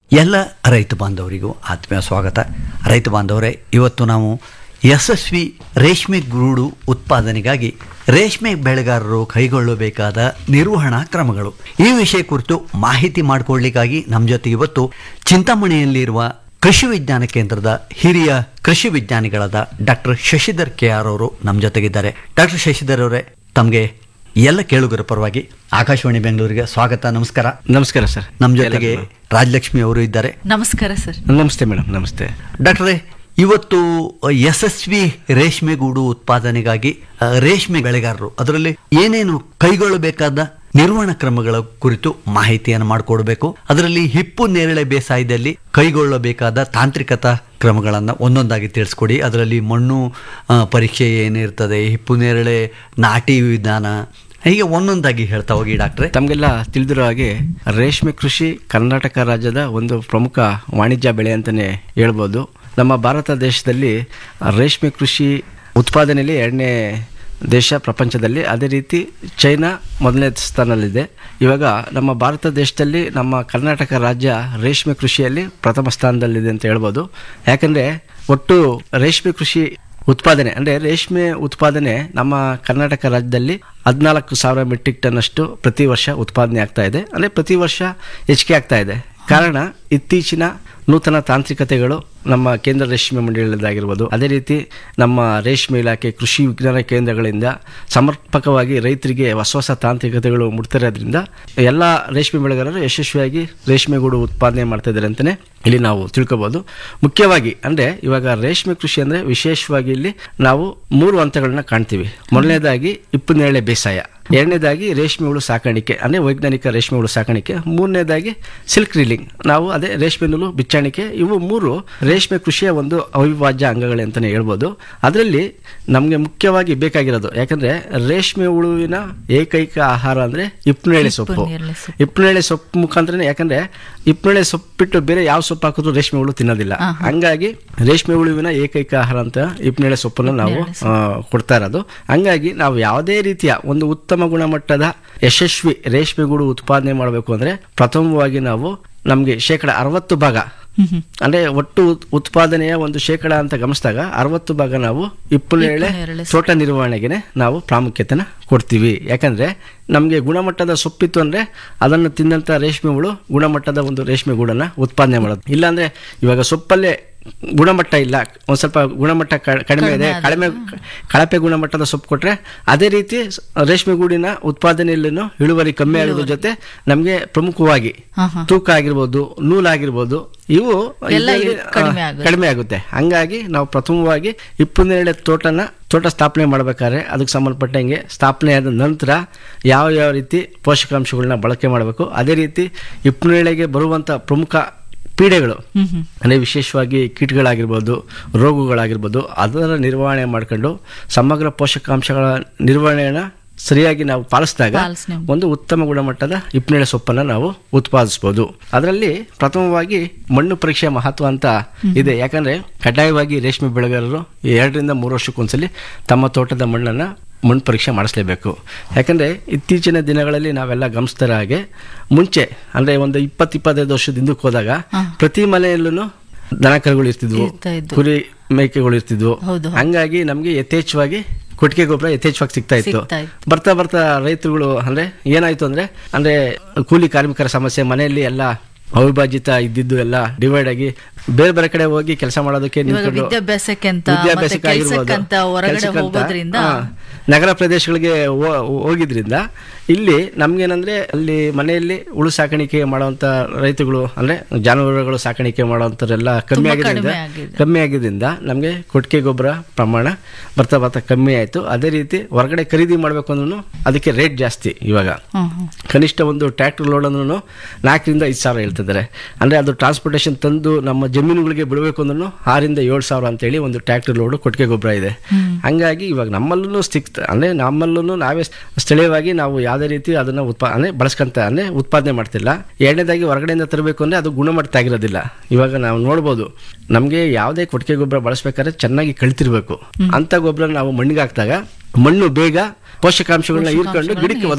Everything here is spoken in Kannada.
ಎಲ್ಲ ರೈತ ಬಾಂಧವರಿಗೂ ಆತ್ಮೀಯ ಸ್ವಾಗತ ರೈತ ಬಾಂಧವರೇ ಇವತ್ತು ನಾವು ಯಶಸ್ವಿ ರೇಷ್ಮೆ ಗೂಡು ಉತ್ಪಾದನೆಗಾಗಿ ರೇಷ್ಮೆ ಬೆಳೆಗಾರರು ಕೈಗೊಳ್ಳಬೇಕಾದ ನಿರ್ವಹಣಾ ಕ್ರಮಗಳು ಈ ವಿಷಯ ಕುರಿತು ಮಾಹಿತಿ ಮಾಡಿಕೊಳ್ಳಿಕ್ಕಾಗಿ ನಮ್ಮ ಜೊತೆ ಇವತ್ತು ಚಿಂತಾಮಣಿಯಲ್ಲಿರುವ ಕೃಷಿ ವಿಜ್ಞಾನ ಕೇಂದ್ರದ ಹಿರಿಯ ಕೃಷಿ ವಿಜ್ಞಾನಿಗಳಾದ ಡಾಕ್ಟರ್ ಶಶಿಧರ್ ಕೆ ಆರ್ ಅವರು ನಮ್ಮ ಜೊತೆಗಿದ್ದಾರೆ ಡಾಕ್ಟರ್ ಶಶಿಧರ್ ಅವರೇ ತಮಗೆ ಎಲ್ಲ ಕೇಳುಗರ ಪರವಾಗಿ ಆಕಾಶವಾಣಿ ಬೆಂಗಳೂರಿಗೆ ಸ್ವಾಗತ ನಮಸ್ಕಾರ ನಮಸ್ಕಾರ ಸರ್ ನಮ್ಮ ಜೊತೆಗೆ ರಾಜಲಕ್ಷ್ಮಿ ಅವರು ಇದ್ದಾರೆ ನಮಸ್ಕಾರ ಸರ್ ನಮಸ್ತೆ ಮೇಡಮ್ ನಮಸ್ತೆ ಡಾಕ್ಟ್ರೇ ಇವತ್ತು ಯಶಸ್ವಿ ರೇಷ್ಮೆಗೂಡು ಉತ್ಪಾದನೆಗಾಗಿ ಆ, ರೇಷ್ಮೆ ಬೆಳೆಗಾರರು ಅದರಲ್ಲಿ ಏನೇನು ಕೈಗೊಳ್ಳಬೇಕಾದ ನಿರ್ವಹಣಾ ಕ್ರಮಗಳ ಕುರಿತು ಮಾಹಿತಿಯನ್ನು ಮಾಡಿಕೊಡ್ಬೇಕು ಅದರಲ್ಲಿ ಹಿಪ್ಪು ನೇರಳೆ ಬೇಸಾಯದಲ್ಲಿ ಕೈಗೊಳ್ಳಬೇಕಾದ ತಾಂತ್ರಿಕತಾ ಕ್ರಮಗಳನ್ನು ಒಂದೊಂದಾಗಿ ತಿಳಿಸ್ಕೊಡಿ ಅದರಲ್ಲಿ ಮಣ್ಣು ಆ, ಪರೀಕ್ಷೆ ಏನಿರ್ತದೆ ಹಿಪ್ಪು ನೇರಳೆ ನಾಟಿ ವಿಧಾನ ಹೀಗೆ ಒಂದೊಂದಾಗಿ ಹೇಳ್ತಾ ಹೋಗಿ ಡಾಕ್ಟ್ರೆ ತಮಗೆಲ್ಲ ತಿಳಿದಿರೋ ಹಾಗೆ ರೇಷ್ಮೆ ಕೃಷಿ ಕರ್ನಾಟಕ ರಾಜ್ಯದ ಒಂದು ಪ್ರಮುಖ ವಾಣಿಜ್ಯ ಬೆಳೆ ಅಂತಲೇ ಹೇಳ್ಬೋದು ನಮ್ಮ ಭಾರತ ದೇಶದಲ್ಲಿ ರೇಷ್ಮೆ ಕೃಷಿ ಉತ್ಪಾದನೆಯಲ್ಲಿ ಎರಡನೇ ದೇಶ ಪ್ರಪಂಚದಲ್ಲಿ ಅದೇ ರೀತಿ ಚೈನಾ ಮೊದಲನೇ ಸ್ಥಾನದಲ್ಲಿದೆ ಇವಾಗ ನಮ್ಮ ಭಾರತ ದೇಶದಲ್ಲಿ ನಮ್ಮ ಕರ್ನಾಟಕ ರಾಜ್ಯ ರೇಷ್ಮೆ ಕೃಷಿಯಲ್ಲಿ ಪ್ರಥಮ ಸ್ಥಾನದಲ್ಲಿದೆ ಅಂತ ಹೇಳ್ಬೋದು ಯಾಕಂದರೆ ಒಟ್ಟು ರೇಷ್ಮೆ ಕೃಷಿ ಉತ್ಪಾದನೆ ಅಂದರೆ ರೇಷ್ಮೆ ಉತ್ಪಾದನೆ ನಮ್ಮ ಕರ್ನಾಟಕ ರಾಜ್ಯದಲ್ಲಿ ಹದಿನಾಲ್ಕು ಸಾವಿರ ಮೆಟ್ರಿಕ್ ಟನ್ ಅಷ್ಟು ಪ್ರತಿ ವರ್ಷ ಉತ್ಪಾದನೆ ಆಗ್ತಾ ಇದೆ ಅಂದರೆ ಪ್ರತಿ ವರ್ಷ ಹೆಚ್ಚಿಗೆ ಆಗ್ತಾ ಇದೆ ಕಾರಣ ಇತ್ತೀಚಿನ ನೂತನ ತಾಂತ್ರಿಕತೆಗಳು ನಮ್ಮ ಕೇಂದ್ರ ರೇಷ್ಮೆ ಮಂಡಳಿಯದ್ದಾಗಿರ್ಬೋದು ಅದೇ ರೀತಿ ನಮ್ಮ ರೇಷ್ಮೆ ಇಲಾಖೆ ಕೃಷಿ ವಿಜ್ಞಾನ ಕೇಂದ್ರಗಳಿಂದ ಸಮರ್ಪಕವಾಗಿ ರೈತರಿಗೆ ಹೊಸ ಹೊಸ ತಾಂತ್ರಿಕತೆಗಳು ಮುಡ್ತಿರೋದ್ರಿಂದ ಎಲ್ಲ ರೇಷ್ಮೆ ಬೆಳೆಗಾರರು ಯಶಸ್ವಿಯಾಗಿ ರೇಷ್ಮೆಗೂಡು ಉತ್ಪಾದನೆ ಮಾಡ್ತಾ ಇದ್ದಾರೆ ಅಂತಲೇ ಇಲ್ಲಿ ನಾವು ತಿಳ್ಕೊಬೋದು ಮುಖ್ಯವಾಗಿ ಅಂದರೆ ಇವಾಗ ರೇಷ್ಮೆ ಕೃಷಿ ಅಂದರೆ ವಿಶೇಷವಾಗಿ ಇಲ್ಲಿ ನಾವು ಮೂರು ಹಂತಗಳನ್ನ ಕಾಣ್ತೀವಿ ಮೊದಲನೇದಾಗಿ ಇಪ್ಪನೇಳೆ ಬೇಸಾಯ ಎರಡನೇದಾಗಿ ರೇಷ್ಮೆ ಹುಳು ಸಾಕಾಣಿಕೆ ಅಂದರೆ ವೈಜ್ಞಾನಿಕ ರೇಷ್ಮೆ ಹುಳು ಸಾಕಾಣಿಕೆ ಮೂರನೇದಾಗಿ ಸಿಲ್ಕ್ ರೀಲಿಂಗ್ ನಾವು ಅದೇ ರೇಷ್ಮೆ ನೂಲು ಬಿಚ್ಚಾಣಿಕೆ ಇವು ಮೂರು ರೇಷ್ಮೆ ಕೃಷಿಯ ಒಂದು ಅವಿಭಾಜ್ಯ ಅಂಗಗಳೇ ಅಂತಲೇ ಹೇಳ್ಬೋದು ಅದರಲ್ಲಿ ನಮಗೆ ಮುಖ್ಯವಾಗಿ ಬೇಕಾಗಿರೋದು ಯಾಕಂದರೆ ರೇಷ್ಮೆ ಹುಳುವಿನ ಏಕೈಕ ಆಹಾರ ಅಂದರೆ ಇಪ್ಪನೇಳೆ ಸೊಪ್ಪು ಹಿಪ್ಪನೇರಳೆ ಸೊಪ್ಪು. ಹಿಪ್ಪನೇಳೆ ಸೊಪ್ಪು ಮುಖಾಂತರನೇ ಯಾಕಂದ್ರೆ ಹಿಪ್ಪನೇಳೆ ಸೊಪ್ಪು ಬಿಟ್ಟು ಬೇರೆ ಯಾವ ಸೊಪ್ಪು ಹಾಕಿದ್ರು ರೇಷ್ಮೆ ಹುಳು ತಿನ್ನೋದಿಲ್ಲ ಹಂಗಾಗಿ ರೇಷ್ಮೆ ಹುಳುವಿನ ಏಕೈಕ ಆಹಾರ ಅಂತ ಹಿಪ್ಪನೇಳೆ ಸೊಪ್ಪನ್ನು ನಾವು ಆ, ಕೊಡ್ತಾ ಇರೋದು ಹಂಗಾಗಿ ನಾವು ಯಾವುದೇ ರೀತಿಯ ಒಂದು ಉತ್ತಮ ಗುಣಮಟ್ಟದ ಯಶಸ್ವಿ ರೇಷ್ಮೆ ಗೂಡು ಉತ್ಪಾದನೆ ಮಾಡಬೇಕು ಅಂದ್ರೆ ಪ್ರಥಮವಾಗಿ ನಾವು ನಮಗೆ ಶೇಕಡ ಅರವತ್ತು ಭಾಗ ಅಂದ್ರೆ ಒಟ್ಟು ಉತ್- ಉತ್ಪಾದನೆಯ ಒಂದು ಶೇಕಡ ಅಂತ ಗಮನಿಸಿದಾಗ ಅರವತ್ತು ಭಾಗ ನಾವು ಇಪ್ಪನೇಳೆ ಹಿಪ್ಪನೇರಳೆ ತೋಟ ನಿರ್ವಹಣೆಗೆ ನಾವು ಪ್ರಾಮುಖ್ಯತೆನ ಕೊಡ್ತೀವಿ ಯಾಕಂದ್ರೆ ನಮಗೆ ಗುಣಮಟ್ಟದ ಸೊಪ್ಪಿತ್ತು ಅಂದ್ರೆ ಅದನ್ನು ತಿಂದಂತ ರೇಷ್ಮೆ ಹುಳು ಗುಣಮಟ್ಟದ ಒಂದು ರೇಷ್ಮೆ ಗೂಡನ್ನ ಉತ್ಪಾದನೆ ಮಾಡೋದು ಇಲ್ಲಾಂದ್ರೆ ಇವಾಗ ಸೊಪ್ಪಲ್ಲೇ ಗುಣಮಟ್ಟ ಇಲ್ಲ ಒಂದ್ ಸ್ವಲ್ಪ ಗುಣಮಟ್ಟ ಕ- ಕಡಿಮೆ ಇದೆ ಕಡಿಮೆ ಕಳಪೆ ಗುಣಮಟ್ಟದ ಸೊಪ್ಪು ಕೊಟ್ರೆ ಅದೇ ರೀತಿ ಸ್- ರೇಷ್ಮೆ ಗೂಡಿನ ಉತ್ಪಾದನೆಯಲ್ಲೂ ಇಳುವರಿ ಕಮ್ಮಿ ಆಗೋದ್ರ ಜೊತೆ ನಮಗೆ ಪ್ರಮುಖವಾಗಿ ಹಾ, ಹಾ. ತೂಕ ಆಗಿರ್ಬೋದು ನೂಲಾಗಿರ್ಬೋದು ಇವು ಎಲ್ಲ ಇದರಲ್ಲಿ, ಇವು ಕಡಿಮೆ ಆ, ಆಗುತ್ತೆ. ಕಡಿಮೆ ಆಗುತ್ತೆ ಹಂಗಾಗಿ ನಾವು ಪ್ರಥಮವಾಗಿ ಇಪ್ಪನ್ನೆರಡು ತೋಟನ ತೋಟ ಸ್ಥಾಪನೆ ಮಾಡ್ಬೇಕಾದ್ರೆ ಅದಕ್ಕೆ ಸಂಬಂಧಪಟ್ಟಂಗೆ ಸ್ಥಾಪನೆ ಆದ ನಂತರ ಯಾವ ಯಾವ ರೀತಿ ಪೋಷಕಾಂಶಗಳನ್ನ ಬಳಕೆ ಮಾಡಬೇಕು ಅದೇ ರೀತಿ ಇಪ್ಪನ್ನೇಳೆಗೆ ಬರುವಂಥ ಪ್ರಮುಖ ಪೀಡೆಗಳು ಅಂದರೆ ವಿಶೇಷವಾಗಿ ಕೀಟಗಳಾಗಿರ್ಬೋದು ರೋಗಗಳಾಗಿರ್ಬೋದು ಅದರ ನಿರ್ವಹಣೆ ಮಾಡ್ಕೊಂಡು ಸಮಗ್ರ ಪೋಷಕಾಂಶಗಳ ನಿರ್ವಹಣೆಯನ್ನು ಸರಿಯಾಗಿ ನಾವು ಪಾಲಿಸಿದಾಗ ಪಾಲಿಸ್ನೆ. ಒಂದು ಉತ್ತಮ ಗುಣಮಟ್ಟದ ಹಿಪ್ಪನೇಳೆ ಸೊಪ್ಪನ್ನು ನಾವು ಉತ್ಪಾದಿಸ್ಬೋದು ಅದರಲ್ಲಿ ಪ್ರಥಮವಾಗಿ ಮಣ್ಣು ಪರೀಕ್ಷೆಯ ಮಹತ್ವ ಅಂತ ಇದೆ ಯಾಕಂದ್ರೆ ಕಡ್ಡಾಯವಾಗಿ ರೇಷ್ಮೆ ಬೆಳೆಗಾರರು ಎರಡರಿಂದ ಮೂರು ವರ್ಷಕ್ಕೊಂದ್ಸಲಿ ತಮ್ಮ ತೋಟದ ಮಣ್ಣನ್ನು ಮಣ್ಣು ಪರೀಕ್ಷೆ ಮಾಡಿಸ್ಲೇಬೇಕು ಯಾಕಂದ್ರೆ ಇತ್ತೀಚಿನ ದಿನಗಳಲ್ಲಿ ನಾವೆಲ್ಲ ಗಮನಿಸ್ತಾರ ಹಾಗೆ ಮುಂಚೆ ಅಂದ್ರೆ ಒಂದು ಇಪ್ಪತ್ತು ಇಪ್ಪತ್ತೈದು ವರ್ಷದ ಹಿಂದಕ್ಕೆ ಹೋದಾಗ ಪ್ರತಿ ಮನೆಯಲ್ಲೂ ದನ ಕರುಗಳು ಇರ್ತಿದ್ವು ಇರ್ತಾ ಇದ್ವು. ಕುರಿ ಮೇಕೆಗಳು ಇರ್ತಿದ್ವು ಹೌದು, ಹೌದು. ಹಂಗಾಗಿ ನಮಗೆ ಯಥೇಚ್ಛವಾಗಿ ಕೊಟ್ಟಿಗೆ ಗೊಬ್ಬರ ಯಥೇಚ್ಛವಾಗಿ ಸಿಗ್ತಾ ಇತ್ತು ಸಿಗ್ತಾ ಇತ್ತು. ಬರ್ತಾ ಬರ್ತಾ ರೈತರುಗಳು ಅಂದ್ರೆ ಏನಾಯ್ತು ಅಂದ್ರೆ ಅಂದ್ರೆ ಕೂಲಿ ಕಾರ್ಮಿಕರ ಸಮಸ್ಯೆ ಮನೆಯಲ್ಲಿ ಎಲ್ಲ ಅವಿಭಾಜಿತ ಇದ್ದಿದ್ದು ಎಲ್ಲ ಡಿವೈಡ್ ಆಗಿ ಬೇರೆ ಬೇರೆ ಕಡೆ ಹೋಗಿ ಕೆಲಸ ಮಾಡೋದಕ್ಕೆ ಇವಾಗ ನಿಂತ್ಕೊಂಡು ವಿದ್ಯಾಭ್ಯಾಸಕ್ಕೆ ಅಂತ ವಿದ್ಯಾಭ್ಯಾಸಕ್ಕೆ ಮತ್ತೆ ಆಗಿರ್ಬೋದು. ಕೆಲ್ಸಕ್ಕಂತ ಹೊರಗಡೆ ಕೆಲ್ಸಕ್ಕಂತ, ಹೋಗೋದ್ರಿಂದ ಹಾ, ನಗರ ಪ್ರದೇಶಗಳಿಗೆ ಹೋ- ಹೋಗಿದ್ರಿಂದ ಇಲ್ಲಿ ನಮ್ಗೇನಂದ್ರೆ ಅಲ್ಲಿ ಮನೆಯಲ್ಲಿ ಉಳು ಸಾಕಾಣಿಕೆ ಮಾಡುವಂತ ರೈತಗಳು ಅಂದ್ರೆ ಜಾನುವಾರುಗಳು ಸಾಕಾಣಿಕೆ ಮಾಡುವಂತರೆಲ್ಲ ಕಮ್ಮಿ ತುಂಬಾ ಆಗಿದ್ರಿಂದ ಕಡಿಮೆ ಆಗಿದೆ. ಕಮ್ಮಿ ಆಗಿದ್ದರಿಂದ ನಮಗೆ ಕೊಟ್ಟಿಗೆ ಗೊಬ್ಬರ ಪ್ರಮಾಣ ಬರ್ತಾ ಬರ್ತಾ ಕಮ್ಮಿ ಆಯಿತು ಅದೇ ರೀತಿ ಹೊರಗಡೆ ಖರೀದಿ ಮಾಡಬೇಕು ಅಂದ್ರೂ ಅದಕ್ಕೆ ರೇಟ್ ಜಾಸ್ತಿ ಇವಾಗ ಹ್ಮ್, ಹ್ಮ್. ಕನಿಷ್ಠ ಒಂದು ಟ್ರ್ಯಾಕ್ಟರ್ ಲೋಡ್ ಅಂದ್ರೂ ನಾಲ್ಕರಿಂದ ಐದು ಸಾವಿರ ಹೇಳ್ತಿದ್ದಾರೆ ಅಂದರೆ ಅದು ಟ್ರಾನ್ಸ್ಪೋರ್ಟೇಷನ್ ತಂದು ನಮ್ಮ ಜಮೀನುಗಳಿಗೆ ಬಿಡಬೇಕು ಅಂದ್ರೂ ಆರಿಂದ ಏಳು ಸಾವಿರ ಅಂತೇಳಿ ಒಂದು ಟ್ರ್ಯಾಕ್ಟರ್ ಲೋಡು ಕೊಟ್ಟಿಗೆ ಗೊಬ್ಬರ ಇದೆ ಹಂಗಾಗಿ ಇವಾಗ ನಮ್ಮಲ್ಲೂ ಸಿಕ್ತ ಅಂದರೆ ನಮ್ಮಲ್ಲೂ ನಾವೇ ಸ್ಥಳೀಯವಾಗಿ ನಾವು ಯಾವುದೇ ರೀತಿ ಅದನ್ನು ಉತ್ಪಾ ಅಂದರೆ ಬಳಸ್ಕೊಂತ ಅಂದರೆ ಉತ್ಪಾದನೆ ಮಾಡ್ತಿಲ್ಲ ಎರಡನೇದಾಗಿ ಹೊರಗಡೆಯಿಂದ ತರಬೇಕು ಅಂದರೆ ಅದು ಗುಣಮಟ್ಟ ಆಗಿರೋದಿಲ್ಲ ಇವಾಗ ನಾವು ನೋಡ್ಬೋದು ನಮಗೆ ಯಾವುದೇ ಕೊಟ್ಟಿಗೆ ಗೊಬ್ಬರ ಬಳಸ್ಬೇಕಾದ್ರೆ ಚೆನ್ನಾಗಿ ಕಳ್ತಿರ್ಬೇಕು ಅಂತ ಗೊಬ್ಬರ ನಾವು ಮಣ್ಣಿಗೆ ಹಾಕಿದಾಗ ಮಣ್ಣು ಬೇಗ ಪೋಷಕಾಂಶಗಳನ್ನ ಹೀರ್ಕೊಂಡು ಗಿಡಕ್ಕೆ